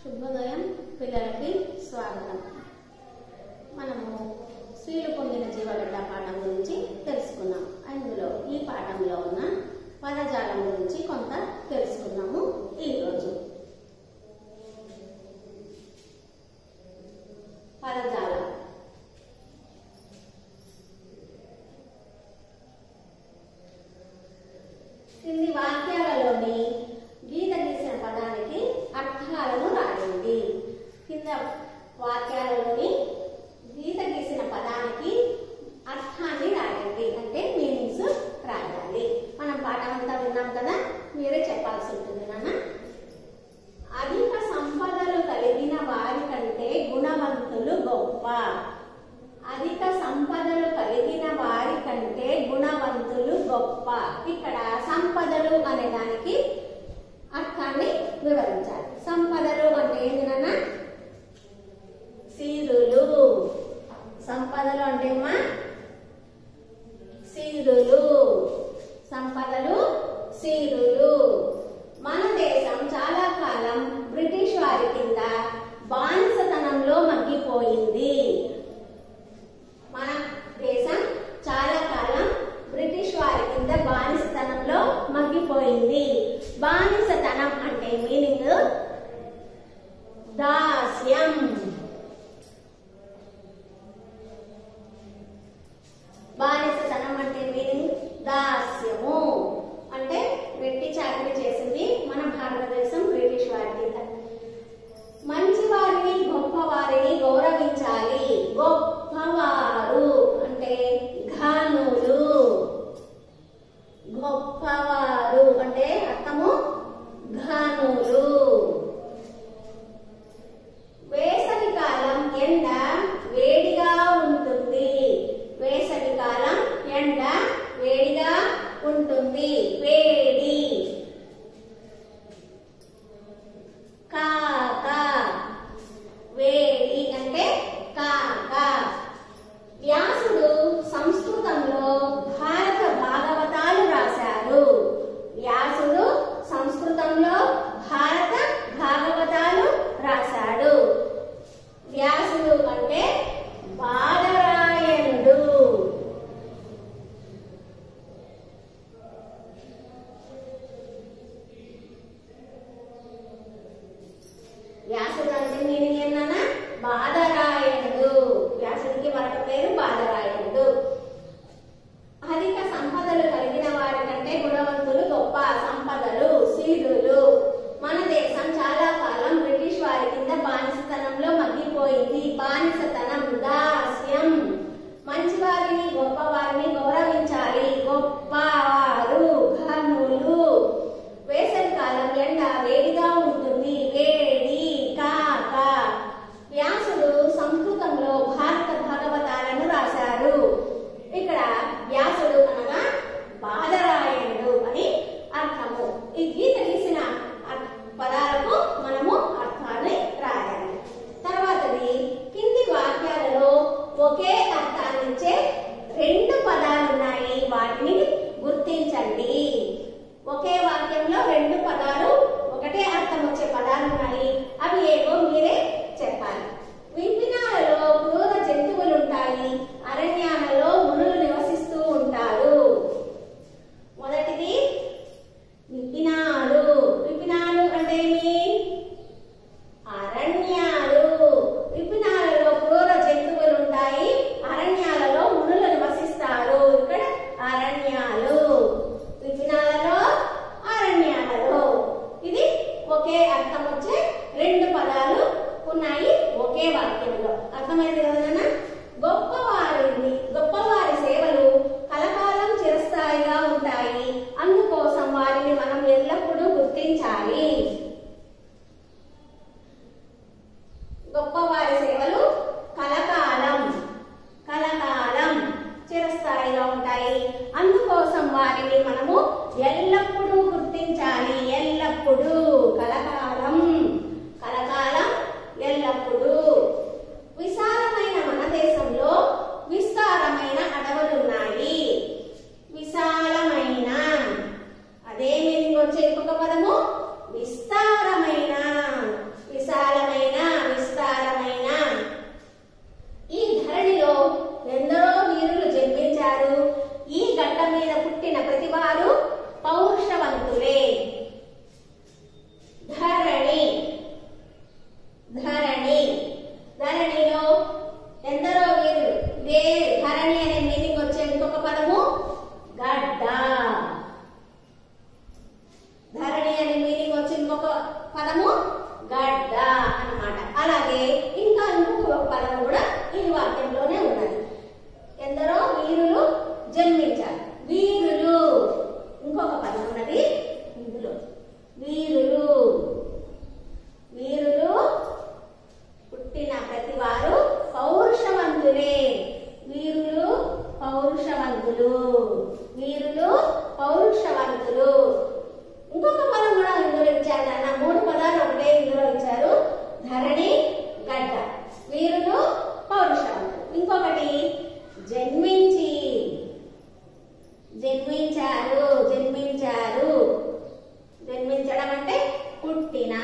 శుభోదయం పిల్లలకి స్వాగతం మనము స్త్రీలు పొందిన జీవగడ్డ పాఠం గురించి తెలుసుకున్నాం అందులో ఈ పాఠంలో ఉన్న పదజాలం గురించి కొంత తెలుసుకున్నాము ఈరోజు పదజాలం కింది వాక్యాలలోని గీత గీసిన పదానికి అర్థాలను రాయండి కింద వాక్యాలలోని గీత గీసిన పదానికి అర్థాన్ని రాయండి అంటే మీనింగ్స్ రాయాలి మనం పాఠం అంతా విన్నాం కదా మీరే చెప్పాల్సి ఉంటుంది నాన్న అధిక సంపదలు కలిగిన వారి కంటే గుణవంతులు గొప్ప అధిక సంపదలు కలిగిన వారి కంటే గుణవంతులు గొప్ప ఇక్కడ సంపదలు అనే దానికి అర్థాన్ని వివరించాలి సంపదలు అంటే ఏంటి నాన్న సీరులు సంపదలు అంటే అమ్మా సీరులు సంపదలు సీరులు మన దేశం చాలా కాలం బ్రిటిష్ వారి కింద బానిసతనంలో మగ్గిపోయింది మన దేశం చాలా కాలం బ్రిటిష్ వారి కింద బానిసతనంలో మగ్గిపోయింది బానిసతనం అంటే మీనింగ్ దాస్యం బానిసతనం అంటే మీనింగ్ దాస్యము అంటే వెట్టి చాకరీ చేసింది మన భారతదేశం బ్రిటిష్ వారి కింద మంచి వారిని గొప్పవారిని గౌరవించాలి గొప్పవారు అంటే ఘనులు గొప్పవారు అంటే అర్థము ఘనులు వేసవి కాలం ఎండ వేడిగా ఉంటుంది వేసవి కాలం ఎండ వేడిగా ఉంటుంది వేడి కాక వేడి అంటే కాక వ్యాసుడు సంస్కృతంలో భారత భాగవతాలు రాశారు వ్యాసుడు సంస్కృతంలో భారత భాగవతాలు రాశాడు వ్యాసుడు అంటే బాలరాయణుడు వ్యాసుడు అంటే మీనింగ్ ఏంటన్నా బాధరాయణుడు వ్యాసుడికి మరొక పేరు బాధరాయణుడు అధిక సంపదలు కలిగిన వారి కంటే గుణవంతులు గొప్ప సంపదలు సీరులు మన దేశం చాలా కాలం బ్రిటిష్ వారి కింద బానిసతనంలో మగ్గిపోయింది బానిసతనం దాస్యం మంచివారిని గొప్పవారిని గౌరవించాలి గొప్పవారు ఘనులు వేసవి కాలం ఎండ వేడిగా ఉంటుంది వేడి కాక వ్యాసుడు సంస్కృతంలో భారత భాగవతాలను రాశారు ఇక్కడ వ్యాసుడు అనగా బాధరాయణుడు అని అర్థము ఈ గీత గీసిన అర్- పదాలకు మనము అర్థాన్ని రాయాలి తర్వాతది కింది వాక్యాలలో ఒకే అర్థాన్నిచ్చే రెండు పదాలు ఉన్నాయి వాటిని గుర్తించండి ఒకే వాక్యంలో రెండు పదాలు ఒకటే అర్థం వచ్చే పదాలు ఉన్నాయి అవి ఏవో మీరే చెప్పాలి విపినాలలో క్రూర జంతువులు ఉంటాయి అరణ్యాలలో మునులు నివసిస్తూ ఉంటారు మొదటిది విపినాలు విపినాలు అంటే ఏమి అరణ్యాలు విపినాలలో క్రూర జంతువులు ఉంటాయి అరణ్యాలలో మునులు నివసిస్తారు ఇక్కడ అరణ్యాలు విపినాలలో అరణ్యాలలో ఇది ఒకే అర్థం వచ్చే రెండు పదాలు ఉన్నాయి ఒకే వాక్యంలో అర్థమైంది కదా నాన్న? గొప్పవారిని గొప్పవారి సేవలు కలకాలం చిరస్థాయిగా ఉంటాయి అందుకోసం వారిని మనం ఎల్లప్పుడూ గుర్తించాలి గొప్పవారి సేవలు కలకాలం కలకాలం చిరస్థాయిగా ఉంటాయి అందుకోసం వారిని మనము ఎల్లప్పుడూ గుర్తించాలి ఎల్లప్పుడూ కలకాలం కలకాలం ఎల్లప్పుడూ విశాలమైన మన దేశంలో పదము గడ్డ అన్నమాట అలాగే ఇంకా ఇంకొక పదం కూడా ఈ వాక్యంలోనే ఉన్నది ఎందరో వీరులు జన్మించారు వీరులు ఇంకొక పదం ఉన్నది ఇందులో వీరులు వీరులు పుట్టిన ప్రతి వారు పౌరుషవంతులే వీరులు పౌరుషవంతులు వీరులు పౌరుషవంతులు ఇంకొక పదం కూడా ఇందులో ఇచ్చారు నాన్న మూడు పదాలు ఒకటే ఇందులో ఇచ్చారు ధరణి గడ్డ వీరులు పౌరుషవంతులు ఇంకొకటి జన్మించి జన్మించారు జన్మించారు జన్మించడం అంటే పుట్టిన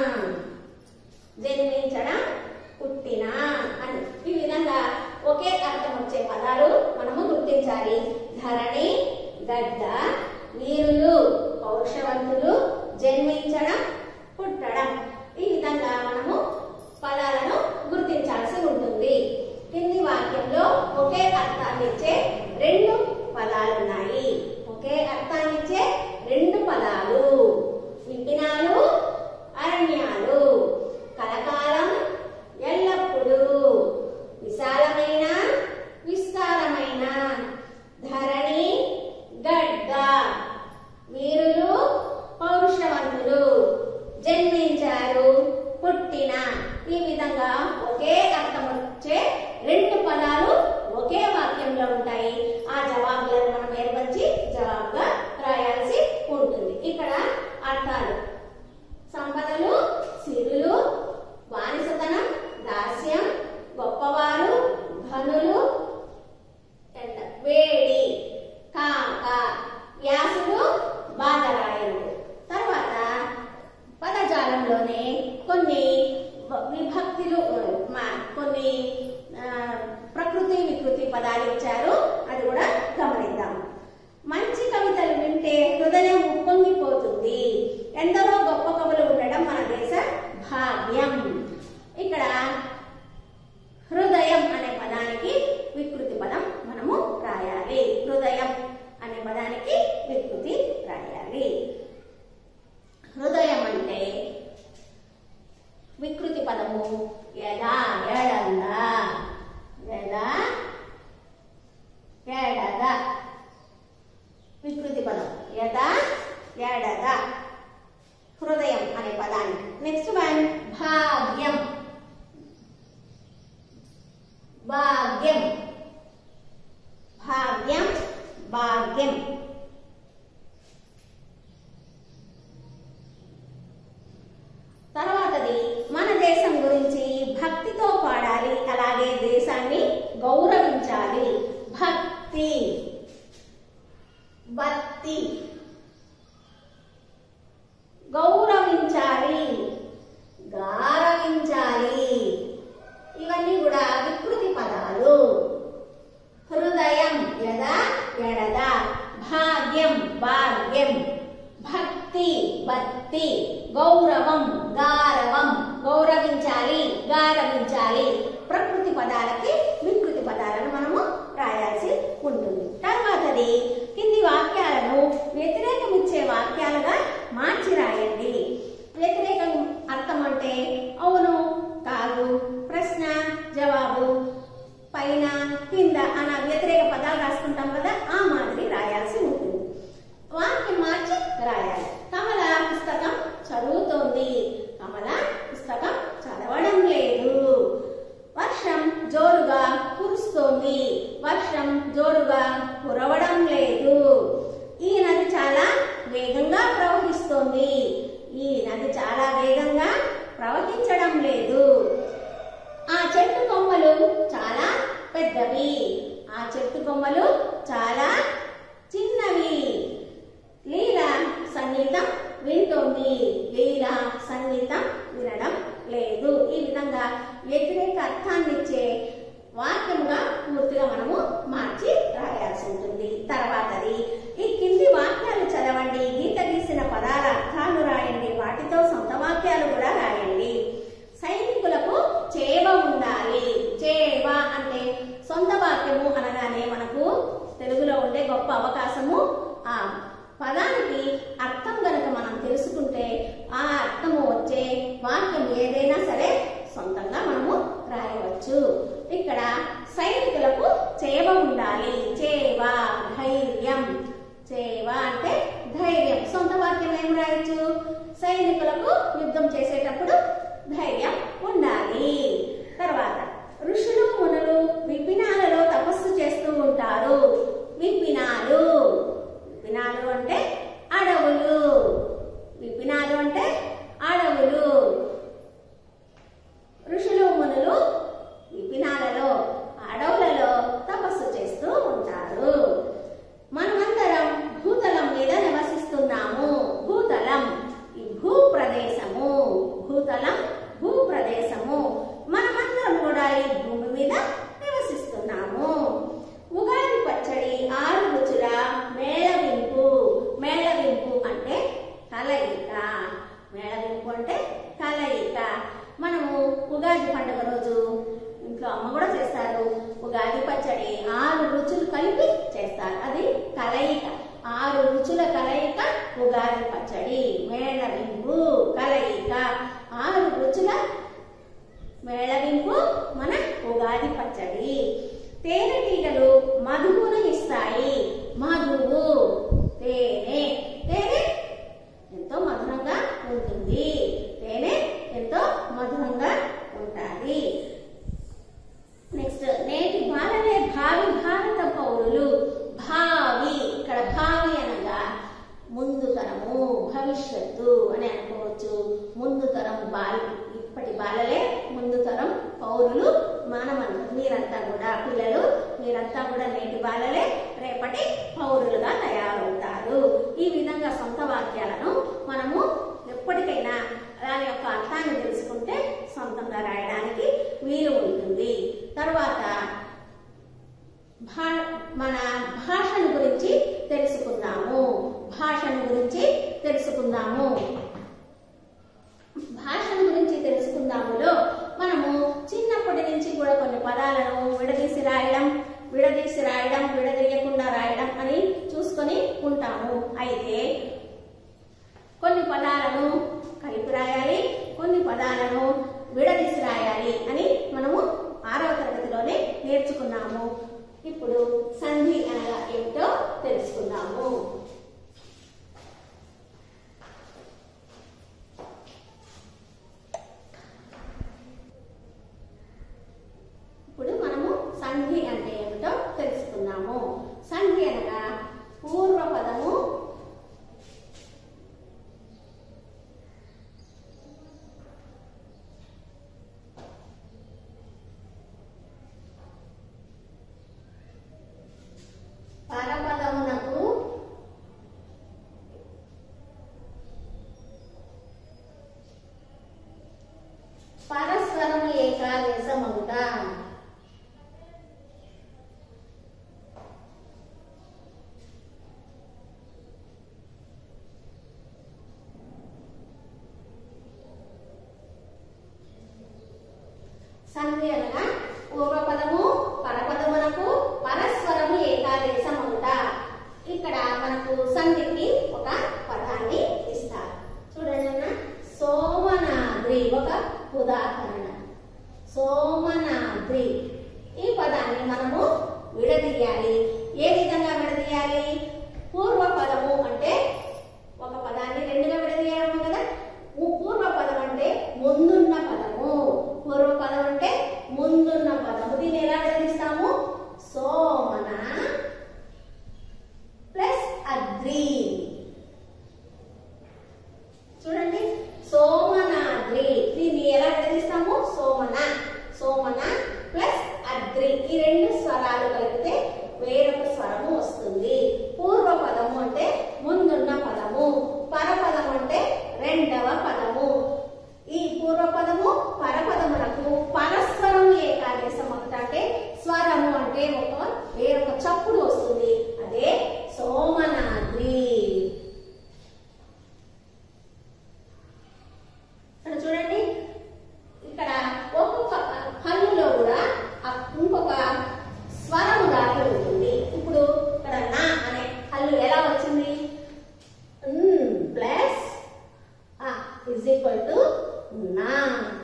జన్మించడం పుట్టిన అని ఈ విధంగా ఒకే అర్థం వచ్చే పదాలు మనము గుర్తించాలి ధరణి గడ్డ వీరులు పౌరుషవంతులు జన్మించడం పుట్టడం ఈ విధంగా మనము పదాలను గుర్తించాల్సి ఉంటుంది కింది వాక్యంలో ఒకే అర్థాన్ని ఇచ్చే రెండు పదాలు ఉన్నాయి ఒకే అర్థాన్ని ఇచ్చే రెండు పదాలు విపినాలు అరణ్యాలు కలకాలం ఎల్లప్పుడూ విశాలమైన విస్తారమైన ధరణి గడ్డ వీరులు పౌరుషవంతులు జన్మించారు పుట్టిన ఈ విధంగా ఒకే అర్థం వచ్చే రెండు పదాలు ఒకే వాక్యంలో ఉంటాయి ఆ జవాబులను మనం ఏర్పరిచి జవాబుగా రాయాల్సి ఉంటుంది ఇక్కడ అర్థాలు సంపదలు సిరులు బానిసతనం దాస్యం గొప్పవారు ఘనులు ఎండ వేడి కాక వ్యాసుడు బాధరాయనుడు తర్వాత పదజాలంలోనే కొన్ని వ- విభక్తులు మా- కొన్ని ఆ, ప్రకృతి వికృతి పదాలు ఇచ్చారు అది కూడా గమనిద్దాం మంచి కవితలు వింటే హృదయం ఉప్పొంగిపోతుంది ఎందరో గొప్ప కవులు ఉండడం మన దేశ భాగ్యం ఇక్కడ హృదయం అనే పదానికి వికృతి పదం మనము రాయాలి హృదయం అనే పదానికి వికృతి రాయాలి హృదయం అంటే వికృతి పదము ఎదా ఎడంగా ఎదా ఎడద వికృతి పదం ఎదా ఎడద హృదయం అనే పదానికి నెక్స్ట్ వన్ భాగ్యం భాగ్యం భాగ్యం భాగ్యం తర్వాతది మన దేశం గురించి భక్తితో పాడాలి అలాగే దేశాన్ని గౌరవించాలి భక్తి భక్తి గౌరవించాలి గారవించాలి ఇవన్నీ కూడా వికృతి పదాలు హృదయం యద ఎడద భాగ్యం భాగ్యం భక్తి భక్తి గౌరవం గారవం గౌరవించాలి గారవించాలి ప్రకృతి పదాలకి వికృతి పదాలను మనము రాయాల్సి ఉంటుంది తర్వాతది కింది వాక్యాలను వ్యతిరేకమిచ్చే వాక్యాలుగా మార్చి రాయండి వ్యతిరేకం అర్థం అంటే అవును కాదు ప్రశ్న జవాబు పైన కింద అన్న వ్యతిరేక పదాలు రాసుకుంటాం కదా ఆ మాదిరి రాయాల్సి ఉంటుంది వాక్యం మార్చి రాయాలి కమల పుస్తకం చదువుతోంది కమల పుస్తకం చదవడం లేదు వర్షం జోరుగా కురుస్తోంది వర్షం జోరుగా కురవడం లేదు ఈ నది చాలా వేగంగా ప్రవహిస్తోంది ఈ నది చాలా వేగంగా ప్రవహించడం లేదు ఆ చెట్టు కొమ్మలు చాలా పెద్దవి ఆ చెట్టు కొమ్మలు చాలా చిన్నవి లీల సంగీతం వింటోంది లీల సంగీతం వినడం లేదు ఈ విధంగా వ్యతిరేక అర్థాన్ని ఇచ్చే వాక్యముగా పూర్తిగా మనము మార్చి రాయాల్సి ఉంటుంది తర్వాతది ఈ కింది వాక్యాలు చదవండి గీత గీసిన పదాల అర్థాలు రాయండి వాటితో సొంత వాక్యాలు కూడా రాయండి సైనికులకు చేవ ఉండాలి చేవ అంటే సొంత వాక్యము అనగానే మనకు తెలుగులో ఉండే గొప్ప అవకాశము ఆ పదానికి అర్థం గనక మనం తెలుసుకుంటే ఆ అర్థము వచ్చే ఏదైనా సరే సొంతంగా మనము రాయవచ్చు ఇక్కడ సైనికులకు చేవ ఉండాలి చేవ ధైర్యం చేవ అంటే ధైర్యం సొంత వాక్యం ఏం రాయొచ్చు సైనికులకు యుద్ధం చేసేటప్పుడు ధైర్యం ఉండాలి తర్వాత ఋషులు మునులు విపినాలలో తపస్సు చేస్తూ ఉంటారు విపినాలు విపినాలు అంటే అడవులు విపినాలు అంటే అడవులు ఋషులు మునులు విపినాలలో అడవులలో తపస్సు చేస్తూ ఉంటారు మనమందరం భూతలం మీద నివసిస్తున్నాము భూతలం ఈ భూ ప్రదేశము భూతలం భూ ప్రదేశము మనమందరం కూడా ఈ భూమి మీద నివసిస్తున్నాము ఉగాది పచ్చడి ఆరు రుచుల మేళవింపు మేళవింపు అంటే కలయిక మేళవింపు అంటే కలయిక మనము ఉగాది పండుగ రోజు ఇంట్లో అమ్మ కూడా చేస్తారు ఉగాది పచ్చడి ఆరు రుచులు కలిపి చేస్తారు అది కలయిక ఆరు రుచుల కలయిక ఉగాది పచ్చడి మేళవింపు కలయిక ఆరు రుచుల మేళవింపు మన ఉగాది పచ్చడి తేనెటీగలు మధువును ఇస్తాయి మధువు తేనె తేనె ఎంతో మధురంగా ఉంటుంది తేనె ఎంతో మధురంగా ఉంటుంది నెక్స్ట్ నేటి బాలలే భావి భారత పౌరులు భావి ఇక్కడ భావి అనగా ముందు తరము భవిష్యత్తు అని అనుకోవచ్చు ముందు తరం బాల ఇప్పటి బాలలే ముందు తరం పౌరులు మానవంత మీరంతా కూడా పిల్లలు మీరంతా కూడా నేటి బాలలే రేపటి పౌరులుగా తయారవుతారు ఈ విధంగా సొంత వాక్యాలను మనము ఎప్పటికైనా దాని యొక్క అర్థాన్ని తెలుసుకుంటే సొంతంగా రాయడానికి వీలు ఉంటుంది తర్వాత భా మన భాషను గురించి తెలుసుకుందాము భాషను గురించి తెలుసుకుందాము భాషను గురించి తెలుసుకుందాములో మనము చిన్నప్పటి నుంచి కూడా కొన్ని పదాలను విడదీసి రాయడం విడదీసి రాయడం విడదీయకుండా రాయడం అని చూసుకొని ఉంటాము అయితే కొన్ని పదాలను కలిపి రాయాలి కొన్ని పదాలను విడదీసి రాయాలి అని మనము ఆరవ తరగతిలోనే నేర్చుకున్నాము ఇప్పుడు సంధి అనగా ఏమిటో తెలుసుకుందాము ఇప్పుడు మనము సంధి అంటే ఏమిటో తెలుసుకుందాము సంధి అనగా పూర్వ పదము పరపదమునకు పరస్పరము ఏకాదేశమవుట సంధి అనగా పూర్వపదము పరపదమునకు పరస్వరము ఏకాదేశం అవుట ఇక్కడ మనకు సంధికి ఒక పదాన్ని ఇస్తారు చూడండి అన్న సోమనాద్రి ఒక ఉదాహరణ సోమనాద్రి ఈ పదాన్ని మనము విడదీయాలి ఏ విధంగా విడదీయాలి పూర్వ పదము అంటే ఒక పదాన్ని రెండుగా విడదీయడం కదా ము- పూర్వ పదం అంటే ముందున్న పదము పూర్వ పదం అంటే ముందున్న పదము దీన్ని ఎలా విడదీస్తాము సోమన ప్లస్ అద్రి చూడండి సోమనాద్రి దీన్ని ఎలా విడదీస్తాము సోమన సోమన ప్లస్ అద్రి ఈ రెండు స్వరాలు కలిపితే వేరొక స్వరము వస్తుంది పూర్వ పదము అంటే ముందున్న పదము పరపదం అంటే రెండవ పదము ఈ పూర్వ పదము పరపదములకు పరస్వరము ఏకాదేశం అంటే స్వరము అంటే ఒక వేరొక చప్పుడు వస్తుంది అదే సోమనాద్రి ఇక్కడ చూడండి ఇక్కడ ఒక్కొక్క హల్లులో కూడా ఆ ఇంకొక స్వరం దాగి ఉంటుంది ఇప్పుడు ఇక్కడ నా అనే హల్లు ఎలా వచ్చింది ప్లస్ ఇజ్ ఈక్వల్ టు నా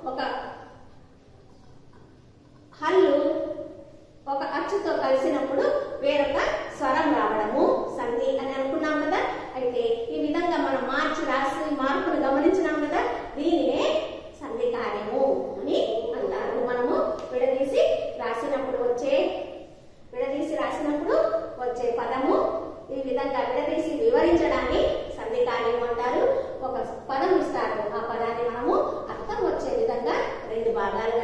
ఒక హల్లు ఒక అచ్చుతో కలిసినప్పుడు వేరొక స్వరం రావడము సంధి అని అనుకున్నాం కదా అయితే ఈ విధంగా మనం మార్చి రాసి మార్పును గమనించినాం కదా దీనినే సంధి కార్యము అని అంటారు మనము విడదీసి రాసినప్పుడు వచ్చే విడదీసి రాసినప్పుడు వచ్చే పదము ఈ విధంగా విడదీసి వివరించడాన్ని సంధి కార్యము అంటారు ఒక పదం ఇస్తారు ఆ పదాన్ని మనము అర్థం వచ్చే విధంగా రెండు భాగాలుగా